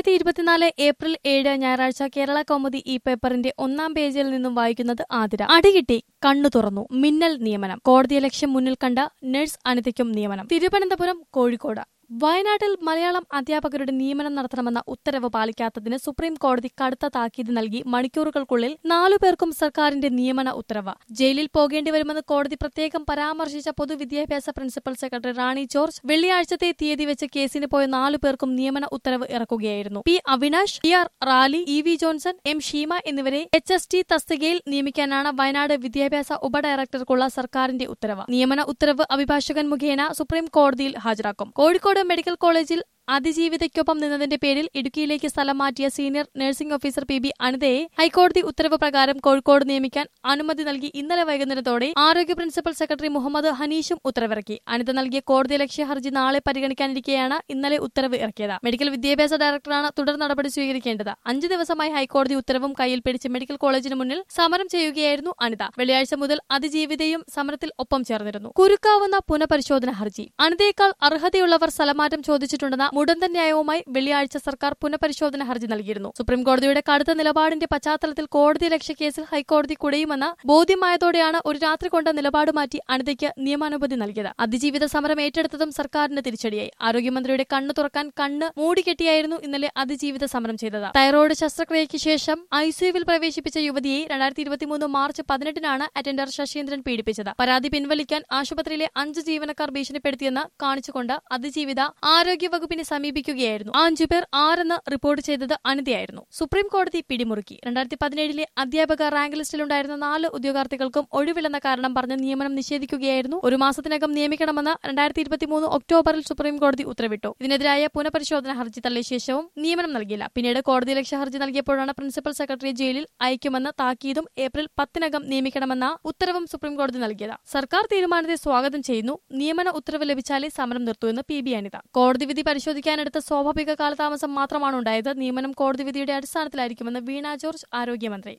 രണ്ടായിരത്തി ഇരുപത്തിനാല് ഏപ്രിൽ ഏഴ് ഞായറാഴ്ച കേരള കൗമുദി ഈ പേപ്പറിന്റെ ഒന്നാം പേജിൽ നിന്നും വായിക്കുന്നത് ആതിര അടികിട്ടി കണ്ണു തുറന്നു മിന്നൽ നിയമനം കോടതിയെ ലക്ഷ്യം മുന്നിൽ കണ്ട നഴ്സ് അനിതയ്ക്കും നിയമനം തിരുവനന്തപുരം കോഴിക്കോട് വയനാട്ടിൽ മലയാളം അധ്യാപകരുടെ നിയമനം നടത്തണമെന്ന ഉത്തരവ് പാലിക്കാത്തതിന് സുപ്രീം കോടതി കടുത്ത താക്കീത് നൽകി മണിക്കൂറുകൾക്കുള്ളിൽ നാലു പേർക്കും സർക്കാരിന്റെ നിയമന ഉത്തരവ് ജയിലിൽ പോകേണ്ടി വരുമെന്ന് കോടതി പ്രത്യേകം പരാമർശിച്ച പൊതുവിദ്യാഭ്യാസ പ്രിൻസിപ്പൽ സെക്രട്ടറി റാണി ജോർജ് വെള്ളിയാഴ്ചത്തെ തീയതി വെച്ച് കേസിന് പോയ നാലു പേർക്കും നിയമന ഉത്തരവ് ഇറക്കുകയായിരുന്നു P Avinash P R Rali E V Johnson M Sheema എന്നിവരെ എച്ച് എസ് ടി തസ്തികയിൽ നിയമിക്കാനാണ് വയനാട് വിദ്യാഭ്യാസ ഉപഡയറക്ടർക്കുള്ള സർക്കാരിന്റെ ഉത്തരവ് നിയമന ഉത്തരവ് അഭിഭാഷകൻ മുഖേന സുപ്രീം കോടതിയിൽ ഹാജരാക്കും കോഴിക്കോട് മെഡിക്കൽ കോളേജിൽ അതിജീവിതയ്ക്കൊപ്പം നിന്നതിന്റെ പേരിൽ ഇടുക്കിയിലേക്ക് സ്ഥലം മാറ്റിയ senior nursing officer P B അനിതയെ ഹൈക്കോടതി ഉത്തരവ് പ്രകാരം കോഴിക്കോട് നിയമിക്കാൻ അനുമതി നൽകി ഇന്നലെ വൈകുന്നേരത്തോടെ ആരോഗ്യ പ്രിൻസിപ്പൽ സെക്രട്ടറി മുഹമ്മദ് ഹനീഷും ഉത്തരവിറക്കി അനിത നൽകിയ കോടതി ലക്ഷ്യ ഹർജി നാളെ പരിഗണിക്കാനിരിക്കെയാണ് ഇന്നലെ ഉത്തരവ് ഇറക്കിയത് മെഡിക്കൽ വിദ്യാഭ്യാസ ഡയറക്ടറാണ് തുടർ നടപടി സ്വീകരിക്കേണ്ടത് അഞ്ചു ദിവസമായി ഹൈക്കോടതി ഉത്തരവും കയ്യിൽ പിടിച്ച് മെഡിക്കൽ കോളേജിന് മുന്നിൽ സമരം ചെയ്യുകയായിരുന്നു അനിത വെള്ളിയാഴ്ച മുതൽ അതിജീവിതയും സമരത്തിൽ ഒപ്പം ചേർന്നിരുന്നു കുരുക്കാവുന്ന പുനഃപരിശോധന ഹർജി അനിതയേക്കാൾ അർഹതയുള്ളവർ സ്ഥലമാറ്റം ചോദിച്ചിട്ടുണ്ടെന്ന മുടന്തൻ ന്യായവുമായി വെള്ളിയാഴ്ച സർക്കാർ പുനഃപരിശോധന ഹർജി നൽകിയിരുന്നു സുപ്രീംകോടതിയുടെ കടുത്ത നിലപാടിന്റെ പശ്ചാത്തലത്തിൽ കോടതി ലക്ഷ്യ കേസിൽ ഹൈക്കോടതി കുടയുമെന്ന് ബോധ്യമായതോടെയാണ് ഒരു രാത്രി കൊണ്ട് നിലപാട് മാറ്റി അനിതയ്ക്ക് നിയമാനുമതി നൽകിയത് അതിജീവിത സമരം ഏറ്റെടുത്തതും സർക്കാരിന് തിരിച്ചടിയായി ആരോഗ്യമന്ത്രിയുടെ കണ്ണ് തുറക്കാൻ കണ്ണ് മൂടിക്കെട്ടിയായിരുന്നു ഇന്നലെ അതിജീവിത സമരം ചെയ്തത് തൈറോയ്ഡ് ശസ്ത്രക്രിയയ്ക്ക് ശേഷം ഐസിയുവിൽ പ്രവേശിപ്പിച്ച യുവതിയെ രണ്ടായിരത്തി ഇരുപത്തിമൂന്ന് മാർച്ച് പതിനെട്ടിനാണ് അറ്റൻഡർ ശശീന്ദ്രൻ പീഡിപ്പിച്ചത് പരാതി പിൻവലിക്കാൻ ആശുപത്രിയിലെ അഞ്ച് ജീവനക്കാർ ഭീഷണിപ്പെടുത്തിയെന്ന് കാണിച്ചുകൊണ്ട് അതിജീവിത ആരോഗ്യവകുപ്പിനെ സമീപിക്കുകയായിരുന്നു ആ അഞ്ചു പേർ ആരെന്ന് റിപ്പോർട്ട് ചെയ്തത് അനിതയായിരുന്നു സുപ്രീം കോടതി പിടിമുറുക്കി രണ്ടായിരത്തി പതിനേഴിലെ അധ്യാപക റാങ്ക് ലിസ്റ്റിലുണ്ടായിരുന്ന നാല് ഉദ്യോഗാർത്ഥികൾക്കും ഒഴിവില്ലെന്ന കാരണം പറഞ്ഞ് നിയമനം നിഷേധിക്കുകയായിരുന്നു ഒരു മാസത്തിനകം നിയമിക്കണമെന്ന് രണ്ടായിരത്തി ഇരുപത്തിമൂന്ന് ഒക്ടോബറിൽ സുപ്രീം കോടതി ഉത്തരവിട്ടു ഇതിനെതിരായ പുനഃപരിശോധന ഹർജി തള്ളിയ ശേഷവും നിയമനം നൽകിയില്ല പിന്നീട് കോടതി ലക്ഷ്യ ഹർജി നൽകിയപ്പോഴാണ് പ്രിൻസിപ്പൽ സെക്രട്ടറിയെ ജയിലിൽ അയക്കുമെന്ന് താക്കീതും ഏപ്രിൽ പത്തിനകം നിയമിക്കണമെന്ന ഉത്തരവും സുപ്രീം കോടതി നൽകിയത് സർക്കാർ തീരുമാനത്തെ സ്വാഗതം ചെയ്യുന്നു നിയമന ഉത്തരവ് ലഭിച്ചാലേ സമരം നിർത്തൂ എന്ന് പി ബി അനിത കോടതി വിധി പരിശോധിക്കാനെടുത്ത സ്വാഭാവിക കാലതാമസം മാത്രമാണ് ഉണ്ടായത് നിയമനം കോടതി വിധിയുടെ അടിസ്ഥാനത്തിലായിരിക്കുമെന്ന് വീണ ജോർജ് ആരോഗ്യമന്ത്രി